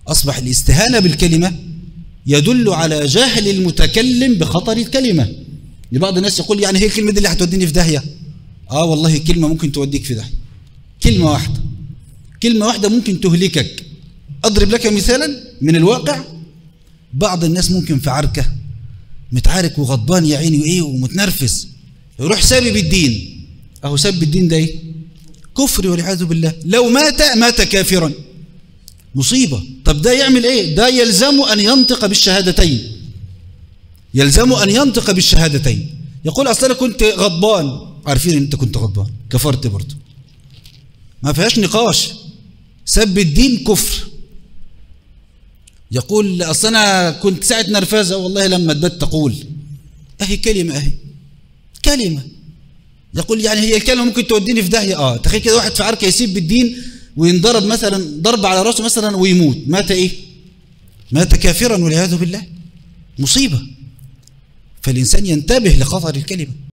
أصبح الاستهانة بالكلمة يدل على جهل المتكلم بخطر الكلمة لبعض الناس يقول يعني هي الكلمة دي اللي هتوديني في داهية آه والله كلمة ممكن توديك في داهية كلمة واحدة كلمة واحدة ممكن تهلكك أضرب لك مثالا من الواقع بعض الناس ممكن في عركة متعارك وغضبان يا عيني وإيه ومتنرفز يروح سابب الدين أهو سب الدين ده إيه كفر والعياذ بالله لو مات مات كافرا مصيبة طب ده يعمل إيه ده يلزم أن ينطق بالشهادتين يلزم أن ينطق بالشهادتين يقول أصلا أنا كنت غضبان عارفين أن أنت كنت غضبان كفرت برضه ما فيهاش نقاش سب الدين كفر يقول أصل أنا كنت ساعة نرفزة والله لما تبت تقول أهي كلمة أهي كلمة يقول يعني هي الكلمة ممكن توديني في داهية آه تخيل كده واحد في عركة يسيب بالدين وينضرب مثلا ضرب على راسه مثلا ويموت مات إيه مات كافرا والعياذ بالله مصيبة فالإنسان ينتبه لخطر الكلمة